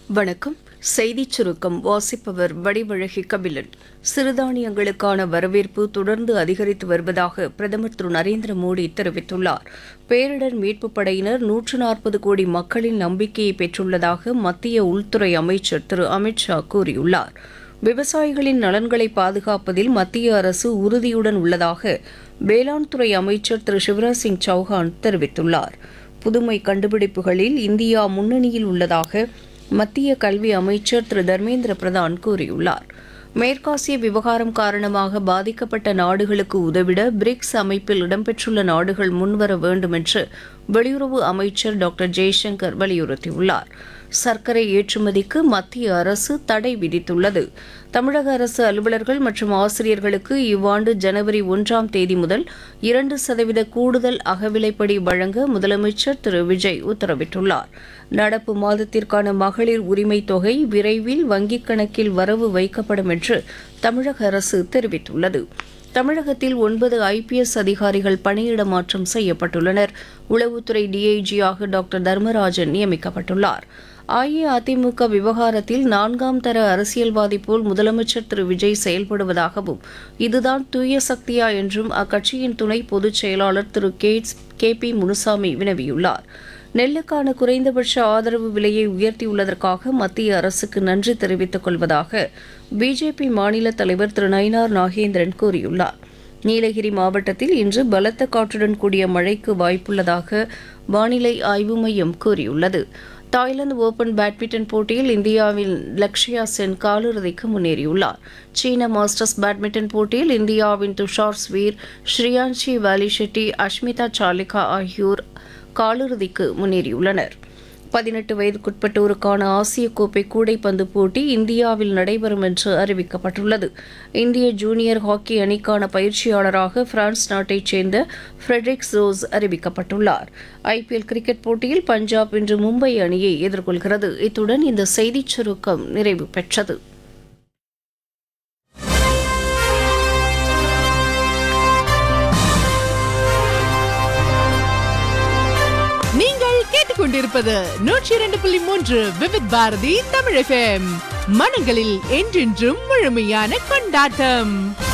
வணக்கம் செய்திச் சுருக்கம் வாசிப்பவர் வடிவழகி கபிலன் சிறுதானியங்களுக்கான வரவேற்பு தொடர்ந்து அதிகரித்து வருவதாக பிரதமர் திரு நரேந்திர மோடி தெரிவித்துள்ளார் பேரிடர் மீட்புப் படையினர் நூற்று நாற்பது கோடி மக்களின் நம்பிக்கையை பெற்றுள்ளதாக மத்திய உள்துறை அமைச்சர் திரு அமித் ஷா கூறியுள்ளார் விவசாயிகளின் நலன்களை பாதுகாப்பதில் மத்திய அரசு உறுதியுடன் உள்ளதாக வேளாண் துறை அமைச்சர் திரு சிவராஜ் சிங் சௌஹான் தெரிவித்துள்ளார் புதுமை கண்டுபிடிப்புகளில் இந்தியா முன்னணியில் உள்ளதாக மத்திய கல்வி அமைச்சர் திரு தர்மேந்திர பிரதான் கூறியுள்ளார் மேற்காசிய விவகாரம் காரணமாக பாதிக்கப்பட்ட நாடுகளுக்கு உதவிட பிரிக்ஸ் அமைப்பில் இடம்பெற்றுள்ள நாடுகள் முன்வர வேண்டும் என்று வெளியுறவு அமைச்சர் டாக்டர் ஜெய்சங்கர் வலியுறுத்தியுள்ளார் சர்க்கரை ஏற்றுமதிக்கு மத்திய அரசு தடை விதித்துள்ளது தமிழக அரசு அலுவலர்கள் மற்றும் ஆசிரியர்களுக்கு இவ்வாண்டு ஜனவரி ஒன்றாம் தேதி முதல் இரண்டு சதவீத கூடுதல் அகவிலைப்படி வழங்க முதலமைச்சர் திரு விஜய் உத்தரவிட்டுள்ளார் நடப்பு மாதத்திற்கான மகளிர் உரிமை தொகை விரைவில் வங்கிக் கணக்கில் வரவு வைக்கப்படும் என்று தமிழக அரசு தெரிவித்துள்ளது தமிழகத்தில் ஒன்பது ஐபிஎஸ் அதிகாரிகள் பணியிட மாற்றம் செய்யப்பட்டுள்ளனர் உளவுத்துறை டிஐஜியாக டாக்டர் தர்மராஜன் நியமிக்கப்பட்டுள்ளார் அஇஅதிமுக விவகாரத்தில் நான்காம் தர அரசியல்வாதி போல் முதலமைச்சர் திரு விஜய் செயல்படுவதாகவும் இதுதான் தூய சக்தியா என்றும் அக்கட்சியின் துணை பொதுச் செயலாளர் திரு கேட்ஸ் கே பி முனுசாமி வினவியுள்ளார் நெல்லுக்கான குறைந்தபட்ச ஆதரவு விலையை உயர்த்தியுள்ளதற்காக மத்திய அரசுக்கு நன்றி தெரிவித்துக் கொள்வதாக பிஜேபி மாநில தலைவர் திரு நயினார் நாகேந்திரன் கூறியுள்ளார் நீலகிரி மாவட்டத்தில் இன்று பலத்த காற்றுடன் கூடிய மழைக்கு வாய்ப்புள்ளதாக வானிலை ஆய்வு மையம் கூறியுள்ளது தாய்லாந்து ஓபன் பேட்மிண்டன் போட்டியில் இந்தியாவின் லக்ஷயா சென் காலிறுதிக்கு முன்னேறியுள்ளார் சீன மாஸ்டர்ஸ் பேட்மிண்டன் போட்டியில் இந்தியாவின் துஷார் ஸ்வீர் ஸ்ரீயான்ஷி வாலி ஷெட்டி அஷ்மிதா சாலிகா ஆகியோர் காலிறுதிக்கு முன்னேறியுள்ளனர் பதினெட்டு வயதுக்குட்பட்டோருக்கான ஆசிய கோப்பை கூடைப்பந்து போட்டி இந்தியாவில் நடைபெறும் என்று அறிவிக்கப்பட்டுள்ளது இந்திய ஜூனியர் ஹாக்கி அணிக்கான பயிற்சியாளராக பிரான்ஸ் நாட்டைச் சேர்ந்த ஃப்ரெட்ரிக் ரோஸ் அறிவிக்கப்பட்டுள்ளார் ஐபிஎல் கிரிக்கெட் போட்டியில் பஞ்சாப் இன்று மும்பை அணியை எதிர்கொள்கிறது இத்துடன் இந்த செய்திச் சுருக்கம் நிறைவு பெற்றது நீங்கள் கேட்டுக்கொண்டிருப்பது நூற்றி இரண்டு புள்ளி மூன்று விவித் பாரதி தமிழ் எஃப்எம் மனங்களில் என்றென்றும் முழுமையான கொண்டாட்டம்